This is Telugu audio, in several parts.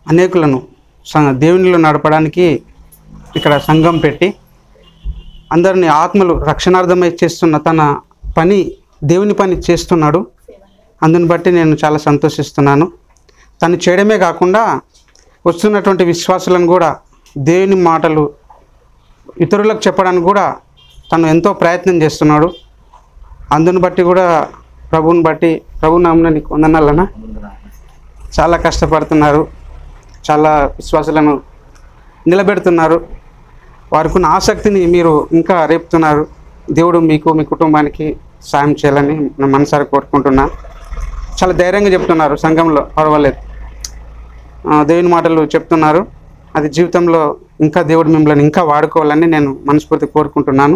అనేకులను స- దేవునిలో నడపడానికి ఇక్కడ సంఘం పెట్టి అందరిని ఆత్మలు రక్షణార్థమై చేస్తున్న తన పని దేవుని పని చేస్తున్నాడు అందుని బట్టి నేను చాలా సంతోషిస్తున్నాను తను చేయడమే కాకుండా వస్తున్నటువంటి విశ్వాసులను కూడా దేవుని మాటలు ఇతరులకు చెప్పడానికి కూడా తను ఎంతో ప్రయత్నం చేస్తున్నాడు అందుని బట్టి కూడా ప్రభువుని బట్టి ప్రభు నామన నీకు వందనాలన్నా చాలా కష్టపడుతున్నారు చాలా విశ్వాసులను నిలబెడుతున్నారు వారికి ఉన్న ఆసక్తిని మీరు ఇంకా రేపుతున్నారు దేవుడు మీకు మీ కుటుంబానికి సాయం చేయాలని నా మనసారి కోరుకుంటున్నా చాలా ధైర్యంగా చెప్తున్నారు సంఘంలో పర్వాలేదు ఆ, దేవుని మాటలు చెప్తున్నారు అది జీవితంలో ఇంకా దేవుడు మిమ్మల్ని ఇంకా వాడుకోవాలని నేను మనస్ఫూర్తి కోరుకుంటున్నాను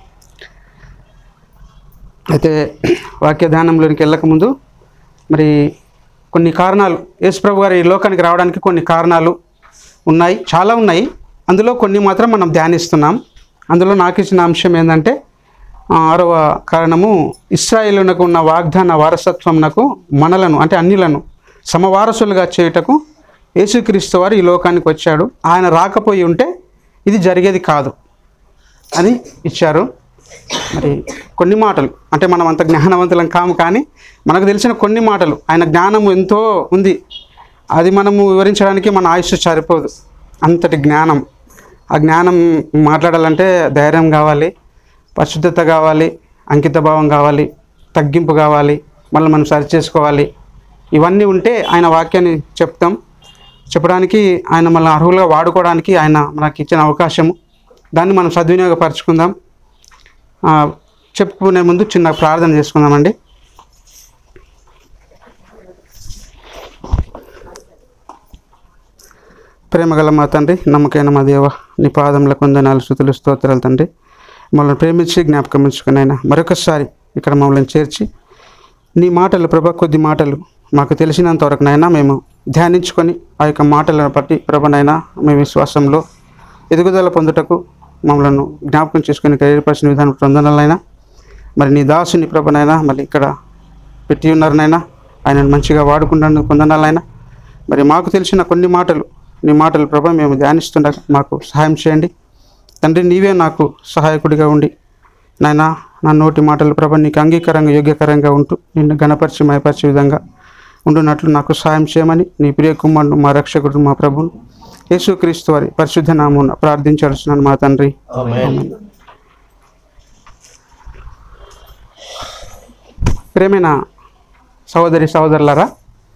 అయితే వాక్య ధ్యానంలోనికి వెళ్ళకముందు మరి కొన్ని కారణాలు యేసుప్రభు గారు ఈ లోకానికి రావడానికి కొన్ని కారణాలు ఉన్నాయి చాలా ఉన్నాయి అందులో కొన్ని మాత్రం మనం ధ్యానిస్తున్నాం అందులో నాకు ఇచ్చిన అంశం ఏంటంటే ఆ, ఆరవ కారణము ఇస్రాయేలునకు ఉన్న వాగ్దాన వారసత్వంనకు మనలను అంటే అన్యులను సమవారసులుగా చేయుటకు యేసుక్రీస్తు వారు ఈ లోకానికి వచ్చాడు ఆయన రాకపోయి ఉంటే ఇది జరిగేది కాదు అని ఇచ్చారు మరి కొన్ని మాటలు అంటే మనం అంత జ్ఞానవంతులం కాము కానీ మనకు తెలిసిన కొన్ని మాటలు ఆయన జ్ఞానం ఎంతో ఉంది అది మనము వివరించడానికి మన ఆయుష్ సరిపోదు అంతటి జ్ఞానం ఆ జ్ఞానం మాట్లాడాలంటే ధైర్యం కావాలి పరిశుద్ధత కావాలి అంకిత భావం కావాలి తగ్గింపు కావాలి మళ్ళీ మనం సరి చేసుకోవాలి ఇవన్నీ ఉంటే ఆయన వాక్యాన్ని చెప్తాం చెప్పడానికి ఆయన మళ్ళీ అర్హులుగా వాడుకోవడానికి ఆయన మనకి ఇచ్చిన అవకాశము దాన్ని మనం సద్వినియోగపరచుకుందాం ఆ, చెప్పుకునే ముందు చిన్న ప్రార్థన చేసుకుందామండి ప్రేమగల మా తండ్రి నమ్మకైన మా దేవ నీ పాదముల కొందనాలు శృతులు స్తోత్రాలు తండ్రి మమ్మల్ని ప్రేమించి జ్ఞాపకం ఉంచుకునైనా మరొకసారి ఇక్కడ మమ్మల్ని చేర్చి నీ మాటలు ప్రభ కొద్ది మాటలు మాకు తెలిసినంత వరకు నైనా మేము ధ్యానించుకొని ఆ యొక్క మాటలను బట్టి ప్రభనైనా మేము విశ్వాసంలో ఎదుగుదల పొందుటకు మమ్మల్ని జ్ఞాపకం చేసుకుని ఏర్పరిచిన విధానం పొందనాలైనా మరి నీ దాసుని ప్రభనైనా మరి ఇక్కడ పెట్టి ఉన్నారనైనా ఆయనను మంచిగా వాడుకుంటాను పొందనాలైనా మరి మాకు తెలిసిన కొన్ని మాటలు నీ మాటలు ప్రభ మేము ధ్యానిస్తుండగా మాకు సహాయం చేయండి తండ్రి నీవే నాకు సహాయకుడిగా ఉండి నాయనా నా నోటి మాటలు ప్రభ నీకు అంగీకారంగా యోగ్యకరంగా ఉంటూ నిన్ను గణపరిచి మయపరిచే విధంగా ఉండునట్లు నాకు సహాయం చేయమని నీ ప్రియ కుమారుడు మా రక్షకుడు మా ప్రభును యేసుక్రీస్తు వారి పరిశుద్ధ నామమున ప్రార్థించాల్సినాను మా తండ్రి ప్రేమైన సహోదరి సహోదరులారా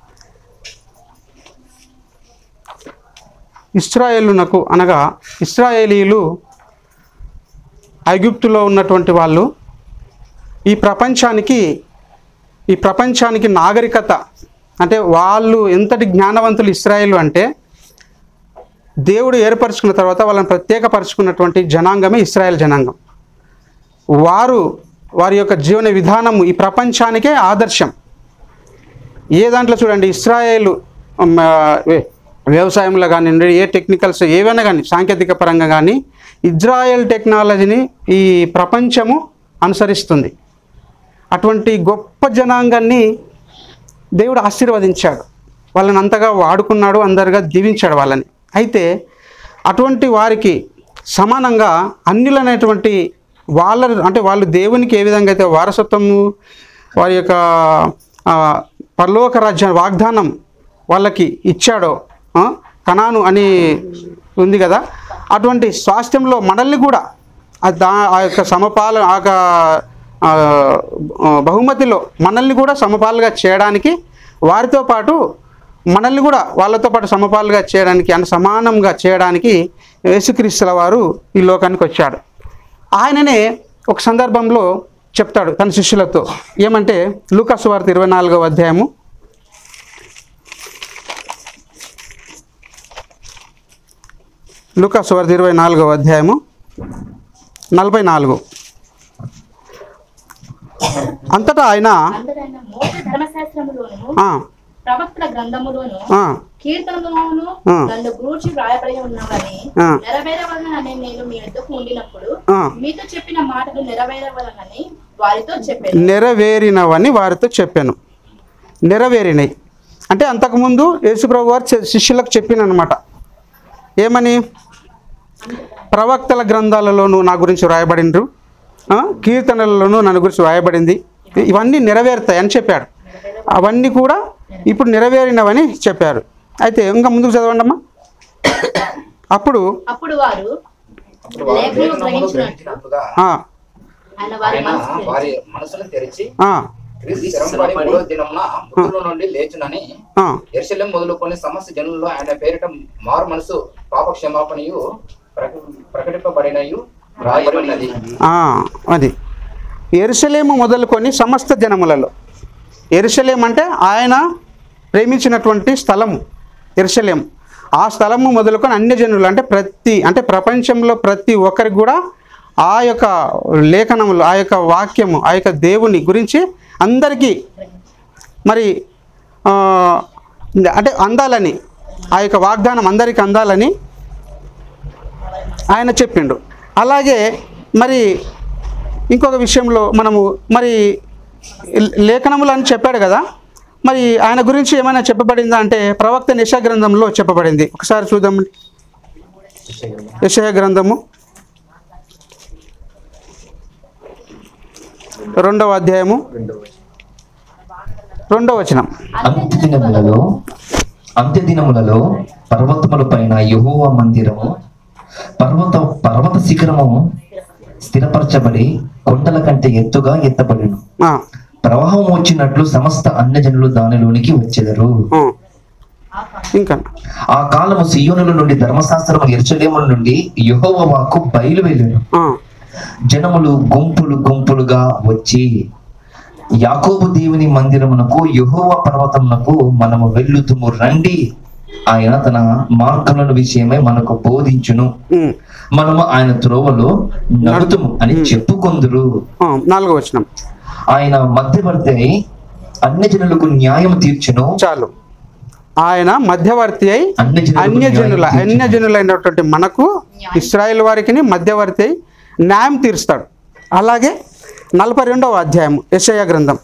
ఇస్రాయేలునకు అనగా ఇస్రాయేలీలు ఐగుప్తులో ఉన్నటువంటి వాళ్ళు ఈ ప్రపంచానికి ఈ ప్రపంచానికి నాగరికత అంటే వాళ్ళు ఎంతటి జ్ఞానవంతులు ఇస్రాయేలు అంటే దేవుడు ఏర్పరచుకున్న తర్వాత వాళ్ళని ప్రత్యేకపరచుకున్నటువంటి జనాంగమే ఇస్రాయేల్ జనాంగం వారు వారి యొక్క జీవన విధానము ఈ ప్రపంచానికే ఆదర్శం ఏ దాంట్లో చూడండి ఇస్రాయేలు మ, వే- వ్యవసాయంలో కానివ్వండి ఏ టెక్నికల్స్ ఏవైనా కానీ సాంకేతిక పరంగా కానీ ఇజ్రాయెల్ టెక్నాలజీని ఈ ప్రపంచము అనుసరిస్తుంది అటువంటి గొప్ప జనాంగాన్ని దేవుడు ఆశీర్వదించాడు వాళ్ళని అంతగా వాడుకున్నాడు అందరుగా దీవించాడు వాళ్ళని అయితే అటువంటి వారికి సమానంగా అన్యులనేటువంటి వాళ్ళ అంటే వాళ్ళు దేవునికి ఏ విధంగా అయితే వారసత్వము వారి యొక్క ఆ, పరలోక రాజ్య వాగ్దానం వాళ్ళకి ఇచ్చాడో ఆ, కనాను అని ఉంది కదా అటువంటి స్వాస్థ్యంలో మనల్ని కూడా ఆ దా ఆ యొక్క సమపాల ఆ యొక్క ఆ, బహుమతిలో మనల్ని కూడా సమపాలుగా చేయడానికి వారితో పాటు మనల్ని కూడా వాళ్ళతో పాటు సమపాలుగా చేయడానికి అంటే సమానంగా చేయడానికి యేసుక్రీస్తుల వారు ఈ లోకానికి వచ్చాడు ఆయననే ఒక సందర్భంలో చెప్తాడు తన శిష్యులతో ఏమంటే లూకాసు వార్త ఇరవై నాలుగవ అధ్యాయము లూకాసు వార్త ఇరవై నాలుగవ అధ్యాయము నలభై నాలుగు అంతటా ఆయన అందరైన మోసే ధర్మశాస్త్రములోను ఆ, ప్రవక్తల గ్రంథములోను ఆ, కీర్తనలోను ఆ. నన్ను గూర్చి వ్రాయబడి ఉన్నవని ఆ. నెరవేరవలనని నేను మీ ఎద్దుకు ఉండినప్పుడు ఆ. మీతో చెప్పిన మాటలు నెరవేరవలనని వారితో చెప్పాను నెరవేరినవని వారితో చెప్పాను నెరవేరినాయి అంటే అంతకుముందు యేసుప్రభు వారు శి- శిష్యులకు చెప్పినమాట ఏమని ప్రవక్తల గ్రంథాలలోనూ నా గురించి వ్రాయబడిండ్రు ఆ, కీర్తనలలోనూ నా గురించి వ్రాయబడింది ఇవన్నీ నెరవేరుతాయి అని చెప్పాడు అవన్నీ కూడా ఇప్పుడు నెరవేరినవని చెప్పారు అయితే ఇంకా ముందుకు చదవండి అమ్మా అప్పుడు అప్పుడు వారు అప్పుడు వారు లేఖనము లేఖనములు గ్రహించినట్లు గ్రహించినట్లుగా ఆ, ఆయన వారి ఆయన మనసు తెరిచి, వారి మనసును తెరిచి ఆ, క్రీస్తు శ్రమపడి మూడో దినమున మృతుల నుండి లేచునని ఆ, ఎర్శల్యం మొదలుకొని సమస్త జనుల్లో ఆయన పేరిట మారు మనసు పాప క్షమాపణయు ప్రక- ప్రకటింపబడినయు రాయబడి ఉన్నది ఆ, అది ఎరుసలేము మొదలుకొని సమస్త జనములలో ఎరుసలేం అంటే ఆయన ప్రేమించినటువంటి స్థలము ఎరుసలేం ఆ స్థలము మొదలుకొని అన్య జనులు అంటే ప్రతి అంటే ప్రపంచంలో ప్రతి ఒక్కరికి కూడా ఆ యొక్క లేఖనములు ఆ యొక్క వాక్యము ఆ యొక్క దేవుని గురించి అందరికీ మరి ఆ, అంటే అందాలని ఆ యొక్క వాగ్దానం అందరికీ అందాలని ఆయన చెప్పిండు అలాగే మరి ఇంకొక విషయంలో మనము మరి లేఖనములు అని చెప్పాడు కదా మరి ఆయన గురించి ఏమైనా చెప్పబడిందా అంటే ప్రవక్త నిషా గ్రంథంలో చెప్పబడింది ఒకసారి చూద్దాం యశయ గ్రంథము రెండవ అధ్యాయము రెండవ వచనం అంత్య దినములలో అంత్య దినములలో పర్వతముల పైన యహోవా మందిరము పర్వత పర్వత శిఖరము స్థిరపరచబడి కొండల కంటే ఎత్తుగా ఎత్తబడిను ఆ, ప్రవాహం వచ్చినట్లు సమస్త అన్యజనులు దానిలోనికి వచ్చెదరు ఆ. ఇంకా ఆ కాలము సియోనుల నుండి ధర్మశాస్త్రము ఎర్చలేముల నుండి యెహోవా వాక్కు బయలు వెళ్ళాను ఆ, జనములు గుంపులు గుంపులుగా వచ్చి యాకోబు దేవుని మందిరమునకు యెహోవా పర్వతమునకు మనము వెళ్ళుతుము రండి ఆయన తన మార్గముల విషయమై మనకు బోధించును ఉమ్, మనము ఆయన త్రోవలో నడుతుము అని చెప్పుకొందురు ఆ, నాలుగవ వచనం ఆయన మధ్యవర్తి అయి అన్ని జనులకు న్యాయం తీర్చును చాలు ఆయన మధ్యవర్తి అయి అన్యజనులకు అన్యజనుల న్యాయం తీర్చును. అన్యజనులైనటువంటి మనకు ఇస్రాయేల్ వారికి మధ్యవర్తి అయి న్యాయం తీరుస్తాడు అలాగే నలభై రెండవ అధ్యాయం యెషయా గ్రంథం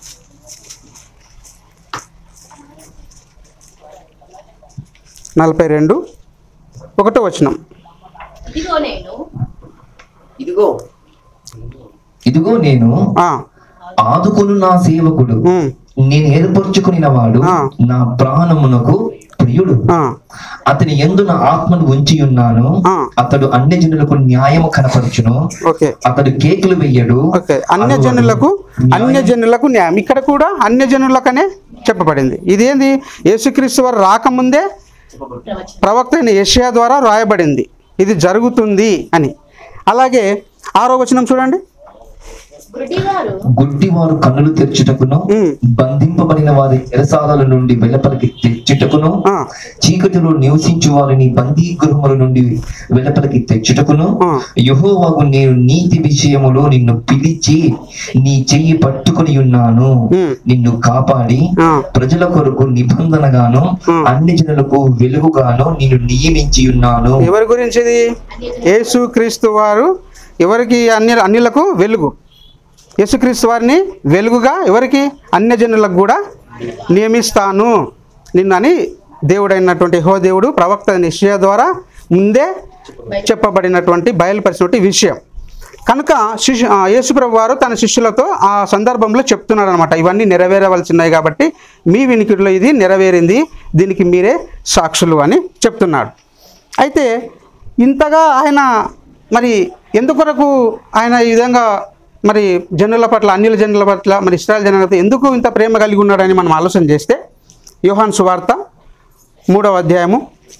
నలభై రెండు ఒకటో వచనం ఇదిగో నేను ఇదిగో ఇదిగో నేను ఆ, ఆదుకును నా సేవకుడు ఉమ్, నేను ఏర్పరచుకుని వాడు ఆ. నా ప్రాణమునకు ప్రియుడు ఆ, అతని ఎందు నా ఆత్మను ఉంచి ఉన్నాను ఆ. అతడు అన్ని జనులకు న్యాయము కనపరచును ఓకే అతడు కేకులు వెయ్యడు ఓకే అన్యజనులకు అన్యజనులకు న్యాయం ఇక్కడ కూడా అన్యజనులకనే చెప్పబడింది ఇదేంది యేసుక్రీస్తు వారు రాకముందే ప్రవచనం ప్రవక్త అయిన యెషయా ద్వారా రాయబడింది ఇది జరుగుతుంది అని అలాగే ఆరో వచనం చూడండి గుడ్డివారు గుడ్డివారు కన్నులు తెరచుటకును ఉమ్. బంధింపబడిన వారి చెరసాల నుండి వెలుపలికి తెచ్చుటకును ఆ, చీకటిలో నివసించు వారిని బందీ గృహముల నుండి వెలుపలికి తెచ్చుటకును ఆ. యెహోవాకు నేను నీతి విషయములో నిన్ను పిలిచి నీ చెయ్యి పట్టుకుని ఉన్నాను ఉమ్. నిన్ను కాపాడి ఆ. ప్రజల కొరకు నిబంధనగాను ఆ. అన్ని జనులకు వెలుగుగాను నిన్ను నియమించి ఉన్నాను ఎవరి గురించి ఇది యేసు క్రీస్తు వారు ఎవరికి అన్ని అన్యులకు వెలుగు యేసుక్రీస్తు వారిని వెలుగుగా ఎవరికి అన్యజనులకు కూడా నియమిస్తాను నిన్నని దేవుడైనటువంటి హో దేవుడు ప్రవక్త నిశ్చయ ద్వారా ముందే చెప్పబడినటువంటి బయలుపరిచినటువంటి విషయం కనుక శిష్యు ఆ, యేసుప్రభు వారు తన శిష్యులతో ఆ సందర్భంలో చెప్తున్నాడు అనమాట ఇవన్నీ నెరవేరవలసినాయి కాబట్టి మీ వినికిడిలో ఇది నెరవేరింది దీనికి మీరే సాక్షులు అని చెప్తున్నాడు అయితే ఇంతగా ఆయన మరి ఎందుకొరకు ఆయన ఈ విధంగా మరి జనుల పట్ల అన్యుల జనుల పట్ల మరి ఇస్రాయల్ జనుల పట్ల ఎందుకు ఇంత ప్రేమ కలిగి ఉన్నాడని మనం ఆలోచన చేస్తే యోహాన్ సువార్త మూడవ అధ్యాయము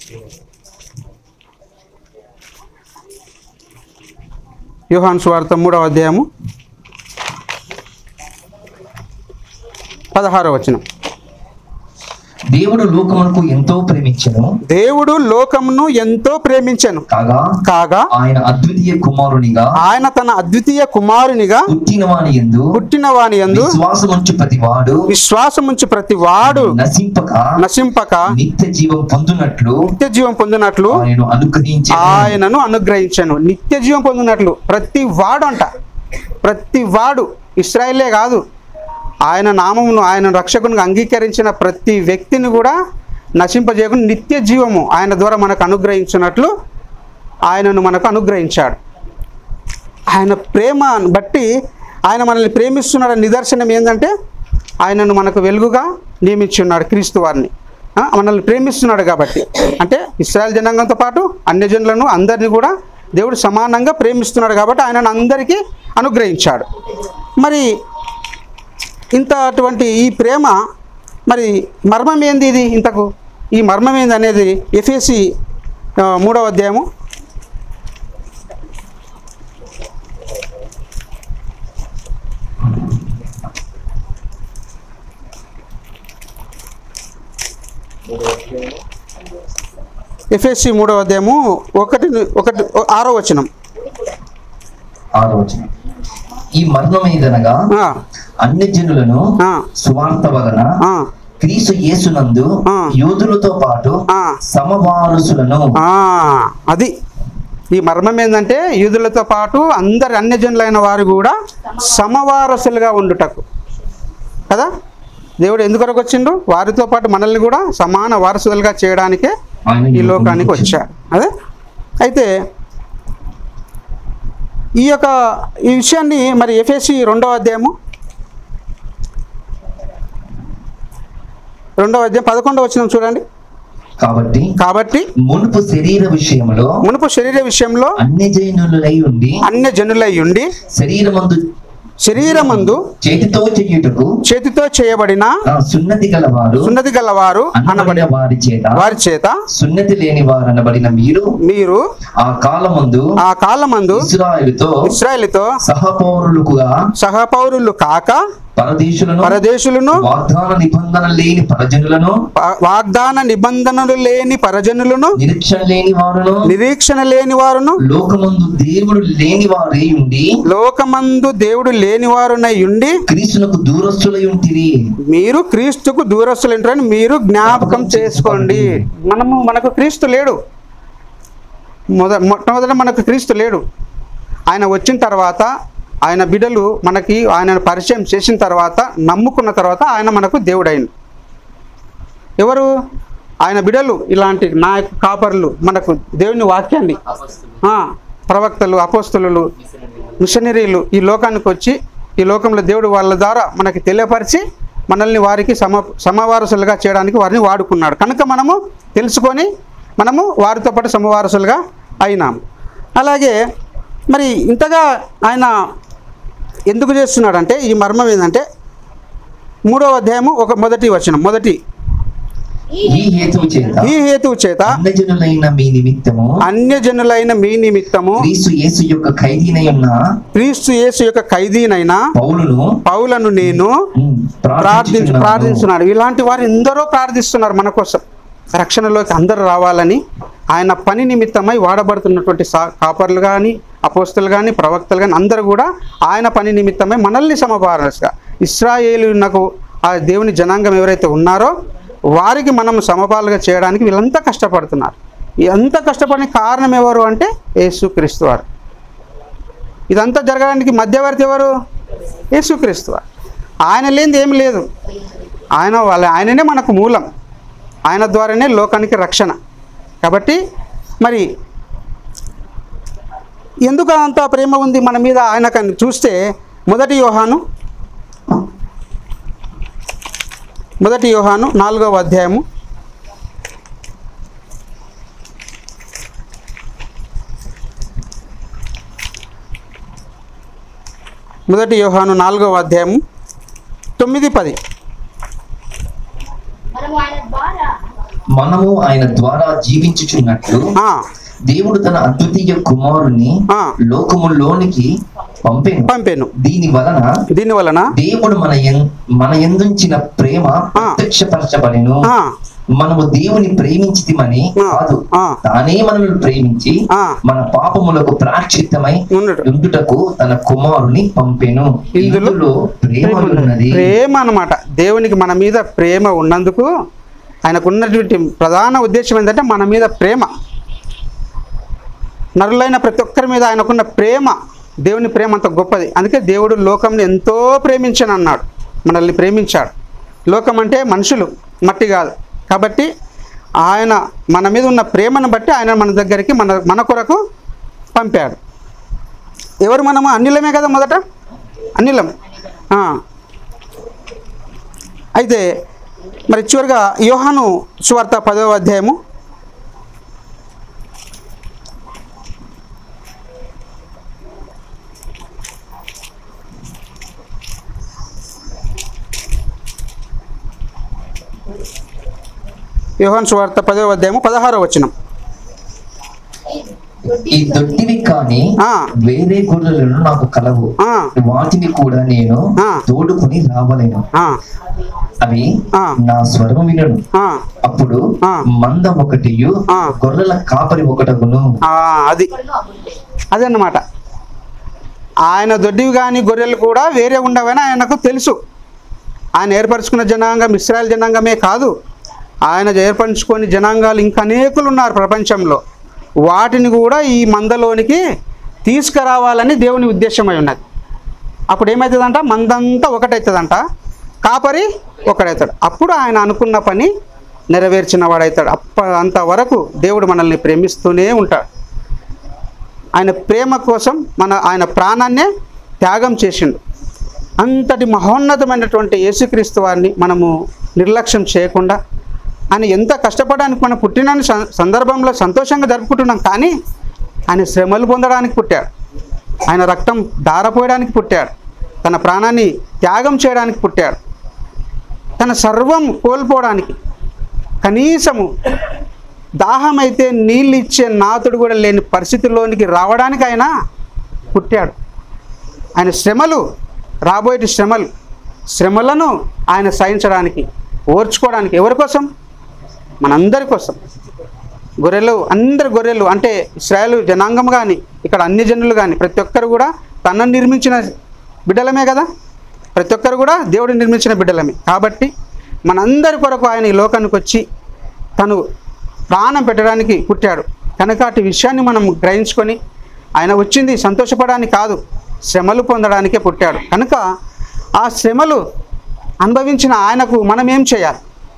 యోహాన్ సువార్త మూడవ అధ్యాయము పదహారవ వచనం దేవుడు లోకమునకు ఎంతో ప్రేమించెను దేవుడు లోకమును ఎంతో ప్రేమించెను కాగా కాగా ఆయన అద్వితీయ కుమారునిగా ఆయన తన అద్వితీయ కుమారునిగా పుట్టిన వాని ఎందు పుట్టిన వాని యందు విశ్వాసముంచు ప్రతి వాడు విశ్వాసముంచి ప్రతి వాడు నశింపక నశింపక నిత్య జీవం పొందునట్లు నిత్య జీవం పొందినట్లు ఆయనను అనుగ్రహించి ఆయనను అనుగ్రహించాను నిత్య జీవం పొందినట్లు ప్రతి వాడు అంట ప్రతి వాడు ఇస్రాయేలే కాదు ఆయన నామమును ఆయన రక్షకునికి అంగీకరించిన ప్రతి వ్యక్తిని కూడా నశింపజేయకుండా నిత్య జీవము ఆయన ద్వారా మనకు అనుగ్రహించినట్లు ఆయనను మనకు అనుగ్రహించాడు ఆయన ప్రేమను బట్టి ఆయన మనల్ని ప్రేమిస్తున్నాడు నిదర్శనం ఏంటంటే ఆయనను మనకు వెలుగుగా నియమించున్నాడు క్రీస్తు వారిని ఆ, మనల్ని ప్రేమిస్తున్నాడు కాబట్టి అంటే ఇస్రాయల్ జనాంగంతో పాటు అన్య జనులను అందరినీ కూడా దేవుడు సమానంగా ప్రేమిస్తున్నాడు కాబట్టి ఆయనను అందరికీ అనుగ్రహించాడు మరి ఇంత అటువంటి ఈ ప్రేమ మరి మర్మం ఏంది ఇది ఇంతకు ఈ మర్మం ఏంది అనేది ఎఫ్ఎసి మూడవ అధ్యాయము ఎఫ్ఎస్సి మూడవ అధ్యాయము ఒకటి ఒకటి ఆరో వచనం ఆరో వచనం ఈ మర్మం ఏదనగా ఆ, అన్ని జనులను ఆ, సువార్త వలన ఆ, క్రీస్తు యేసునందు ఆ. యూదులతో పాటు ఆ. సమవారసులను ఆ, అది ఈ మర్మం ఏంటంటే యూదులతో పాటు అందరి అన్యజనులైన వారు కూడా సమవారసులుగా ఉండుటకు కదా దేవుడు ఎందుకొరకు వచ్చిండు వారితో పాటు మనల్ని కూడా సమాన వారసులుగా చేయడానికే ఆయన ఈ లోకానికి వచ్చాడు అదే అయితే ఈ యొక్క ఈ విషయాన్ని మరి ఎఫ్ఎస్సి రెండవ అధ్యాయము రెండవ అధ్యాయం పదకొండవ వచ్చిన చూడండి కాబట్టి కాబట్టి మునుపు శరీర విషయంలో మునుపు శరీర విషయంలో అన్ని జైనులై ఉండి అన్య జనులై ఉండి శరీరమందు శరీరమందు చేతితో చెయ్యుటకు చేతితో చేయబడిన ఆ సున్నతి గలవారు సున్నతి గలవారు అనబడి అనబడిన వారి చేత వారి చేత సున్నతి లేని వారు అనబడిన మీరు మీరు ఆ కాలమందు ఆ కాలమందు ఇస్రాయేలుతో ఇస్రాయేలుతో సహపౌరులుగా సహపౌరులు కాక పరదేశులను పరదేశులను వాగ్దాన నిబంధన లేని పరజనులను వా- వాగ్దాన నిబంధనలు లేని పరజనులను నిరీక్షణ లేని వారును నిరీక్షణ లేని వారును లోకమందు దేవుడు లేని వారే ఉండి లోకమందు దేవుడు లేని వారునై ఉండి క్రీస్తునకు దూరస్తులై ఉంటిరి మీరు క్రీస్తుకు దూరస్తులంటారని మీరు జ్ఞాపకం చేసుకోండి మనము మనకు క్రీస్తు లేడు మొద మొట్టమొదట మనకు క్రీస్తు లేడు ఆయన వచ్చిన తర్వాత ఆయన బిడ్డలు మనకి ఆయనను పరిచయం చేసిన తర్వాత నమ్ముకున్న తర్వాత ఆయన మనకు దేవుడైన ఎవరు ఆయన బిడలు ఇలాంటి నాయక కాపరులు మనకు దేవుని వాక్యాన్ని ఆ, ప్రవక్తలు అపోస్తులు మిషనరీలు ఈ లోకానికి వచ్చి ఈ లోకంలో దేవుడు వాళ్ళ ద్వారా మనకి తెలియపరిచి మనల్ని వారికి సమ సమవారసులుగా చేయడానికి వారిని వాడుకున్నాడు కనుక మనము తెలుసుకొని మనము వారితో పాటు సమవారసులుగా అయినాం అలాగే మరి ఇంతగా ఆయన ఎందుకు చేస్తున్నాడంటే ఈ మర్మం ఏంటంటే మూడవ అధ్యాయము ఒక మొదటి వచనం మొదటి ఈ హేతువు చేత ఈ హేతువు చేత అన్నజనులైన మీ నిమిత్తము అన్యజనులైన మీ నిమిత్తము క్రీస్తు యేసు యొక్క ఖైదీనై ఉన్న క్రీస్తు యేసు యొక్క ఖైదీనైన పౌలును పౌలను నేను ఉమ్, ప్రార్థించు ప్రార్థించుచున్నాను. ప్రార్థిస్తున్నాడు ఇలాంటి వారు ఎందరో ప్రార్థిస్తున్నారు మన కోసం రక్షణలోకి అందరూ రావాలని ఆయన పని నిమిత్తమై వాడబడుతున్నటువంటి సా కాపర్లు కానీ అపోస్తులు కానీ ప్రవక్తలు కానీ అందరూ కూడా ఆయన పని నిమిత్తమై మనల్ని సమపారసుగా ఇస్రాయేలునకు ఆ దేవుని జనాంగం ఎవరైతే ఉన్నారో వారికి మనం సమపాలుగా చేయడానికి వీళ్ళంతా కష్టపడుతున్నారు ఎంత కష్టపడిన కారణం ఎవరు అంటే యేసుక్రీస్తు వారు ఇదంతా జరగడానికి మధ్యవర్తి ఎవరు యేసుక్రీస్తు వారు ఆయన లేనిది ఏమి లేదు ఆయన వాళ్ళ ఆయననే మనకు మూలం ఆయన ద్వారానే లోకానికి రక్షణ కాబట్టి మరి ఎందుకు అంత ప్రేమ ఉంది మన మీద ఆయనకని చూస్తే మొదటి యోహాను మొదటి యోహాను నాలుగవ అధ్యాయము మొదటి యోహాను నాలుగవ అధ్యాయము తొమ్మిది పది మనము ఆయన ద్వారా మనము ఆయన ద్వారా జీవించుచున్నట్లు ఆ, దేవుడు తన అద్వితీయ కుమారుని ఆ. లోకములోనికి పంపెను పంపాను దీని వలన దీని వలన దేవుడు మన ఎన్- మన ఎందుంచిన ప్రేమ ప్రత్యక్షపరచబడెను ఆ, మనము దేవుని ప్రేమించితిమని ఆ, కాదు ఆ. తానే మనల్ని ప్రేమించి ఆ. మన పాపములకు ప్రాక్షిత్తమై ఉండుట. ఉండుటకు తన కుమారుని పంపెను ఇందులో ఇందులో ప్రేమ ఉన్నది ప్రేమ అన్నమాట దేవునికి మన మీద ప్రేమ ఉన్నందుకు ఆయనకు ఉన్నటువంటి ప్రధాన ఉద్దేశం ఏంటంటే మన మీద ప్రేమ నరులైన ప్రతి ఒక్కరి మీద ఆయనకున్న ప్రేమ దేవుని ప్రేమ అంత గొప్పది అందుకే దేవుడు లోకంని ఎంతో ప్రేమించను అన్నాడు మనల్ని ప్రేమించాడు లోకం అంటే మనుషులు మట్టి కాదు కాబట్టి ఆయన మన మీద ఉన్న ప్రేమను బట్టి ఆయన మన దగ్గరికి మన మన కొరకు పంపాడు ఎవరు మనము అన్నిలమే కదా మొదట అన్నిలం ఆ. అయితే మరి చివరిగా యోహాను సువార్త పదవ అధ్యాయము యోహాను సువార్త పదవ అధ్యాయము పదహారవ వచనం ఈ దొడ్డివి కానీ ఆ. వేరే గొర్రెలను నాకు కలవు ఆ, వాటిని కూడా నేను ఆ. తోడుకొని రావలేను ఆ, అవి ఆ. నా స్వరం వినను ఆ, అప్పుడు ఆ. మంద ఒకటియు ఆ. గొర్రెల కాపరి ఒకటగును ఆ, అది ఒకళ్ళు అబుద్ధే. అదన్నమాట ఆయన దొడ్డివి కానీ గొర్రెలు కూడా వేరే ఉండవని ఆయనకు తెలుసు ఆయన ఏర్పరచుకున్న జనాంగం ఇస్రాయల్ జనాంగమే కాదు ఆయన ఏర్పరచుకొని జనాంగాలు ఇంకా అనేకులు ఉన్నారు ప్రపంచంలో వాటిని కూడా ఈ మందలోనికి తీసుకురావాలని దేవుని ఉద్దేశమై ఉన్నది అప్పుడు ఏమవుతుందంట మందంతా ఒకటవుతుందంట కాపరి ఒకడవుతాడు అప్పుడు ఆయన అనుకున్న పని నెరవేర్చిన వాడవుతాడు అప్ప అంతవరకు దేవుడు మనల్ని ప్రేమిస్తూనే ఉంటాడు ఆయన ప్రేమ కోసం మన ఆయన ప్రాణాన్నే త్యాగం చేసిండు అంతటి మహోన్నతమైనటువంటి యేసుక్రీస్తు వారిని మనము నిర్లక్ష్యం చేయకుండా ఆయన ఎంత కష్టపడడానికి మనం పుట్టిన సం- సందర్భంలో సంతోషంగా జరుపుకుంటున్నాం కానీ ఆయన శ్రమలు పొందడానికి పుట్టాడు ఆయన రక్తం దారపోయడానికి పుట్టాడు తన ప్రాణాన్ని త్యాగం చేయడానికి పుట్టాడు తన సర్వం కోల్పోవడానికి కనీసము దాహం అయితే నీళ్ళు ఇచ్చే నాతుడు కూడా లేని పరిస్థితిలోనికి రావడానికి ఆయన పుట్టాడు ఆయన శ్రమలు రాబోయే శ్రమలు శ్రమలను ఆయన సహించడానికి ఓర్చుకోవడానికి ఎవరి కోసం మనందరి కోసం గొర్రెలు అందరి గొర్రెలు అంటే ఇస్రాయలు జనాంగం కానీ ఇక్కడ అన్ని జనులు కానీ ప్రతి ఒక్కరు కూడా తనను నిర్మించిన బిడ్డలమే కదా ప్రతి ఒక్కరు కూడా దేవుడు నిర్మించిన బిడ్డలమే కాబట్టి మనందరి కొరకు ఆయన ఈ లోకానికి వచ్చి తను ప్రాణం పెట్టడానికి పుట్టాడు కనుక అటు విషయాన్ని మనం గ్రహించుకొని ఆయన వచ్చింది సంతోషపడడానికి కాదు శ్రమలు పొందడానికే పుట్టాడు కనుక ఆ శ్రమలు అనుభవించిన ఆయనకు మనం ఏం చేయాలి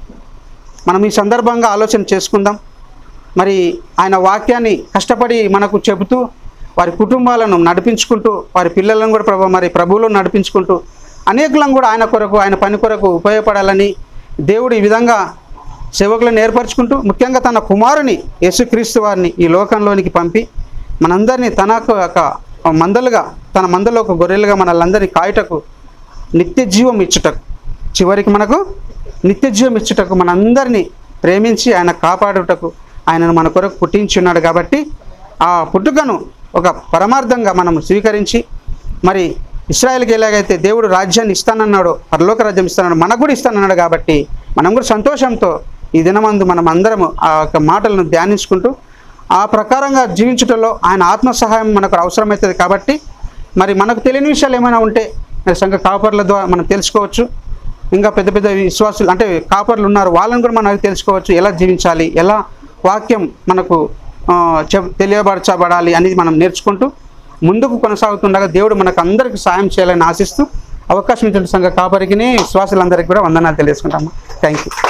మనం ఈ సందర్భంగా ఆలోచన చేసుకుందాం మరి ఆయన వాక్యాన్ని కష్టపడి మనకు చెబుతూ వారి కుటుంబాలను నడిపించుకుంటూ వారి పిల్లలను కూడా ప్రభు మరి ప్రభువులను నడిపించుకుంటూ అనేకులను కూడా ఆయన కొరకు ఆయన పని కొరకు ఉపయోగపడాలని దేవుడు ఈ విధంగా సేవకులను ఏర్పరచుకుంటూ ముఖ్యంగా తన కుమారుని యేసుక్రీస్తు వారిని ఈ లోకంలోనికి పంపి మనందరినీ తనకు ఒక మందలుగా తన మందలో ఒక గొర్రెలుగా మనల్ని కాయుటకు నిత్య జీవం ఇచ్చుటకు చివరికి మనకు నిత్య జీవం ఇచ్చుటకు మనందరినీ ప్రేమించి ఆయన కాపాడుటకు ఆయనను మన కొరకు పుట్టించి ఉన్నాడు కాబట్టి ఆ పుట్టుకను ఒక పరమార్థంగా మనం స్వీకరించి మరి ఇస్రాయల్కి ఎలాగైతే దేవుడు రాజ్యాన్ని ఇస్తానన్నాడో పరలోక రాజ్యం ఇస్తానన్నాడు మనకు కూడా ఇస్తానన్నాడు కాబట్టి మనం కూడా సంతోషంతో ఈ దినమందు మనం అందరము ఆ యొక్క మాటలను ధ్యానించుకుంటూ ఆ ప్రకారంగా జీవించటంలో ఆయన ఆత్మ సహాయం మనకు అవసరమవుతుంది కాబట్టి మరి మనకు తెలియని విషయాలు ఏమైనా ఉంటే మరి సంఘ కాపర్ల ద్వారా మనం తెలుసుకోవచ్చు ఇంకా పెద్ద పెద్ద విశ్వాసులు అంటే కాపర్లు ఉన్నారు వాళ్ళని కూడా మనం తెలుసుకోవచ్చు ఎలా జీవించాలి ఎలా వాక్యం మనకు ఆ, చెప్ తెలియపరచబడాలి అనేది మనం నేర్చుకుంటూ ముందుకు కొనసాగుతుండగా దేవుడు మనకు అందరికీ సాయం చేయాలని ఆశిస్తూ అవకాశం ఇచ్చిన సంఘ కాపరికి విశ్వాసులందరికీ కూడా వందనాలు తెలియజేసుకుంటాము థ్యాంక్ యూ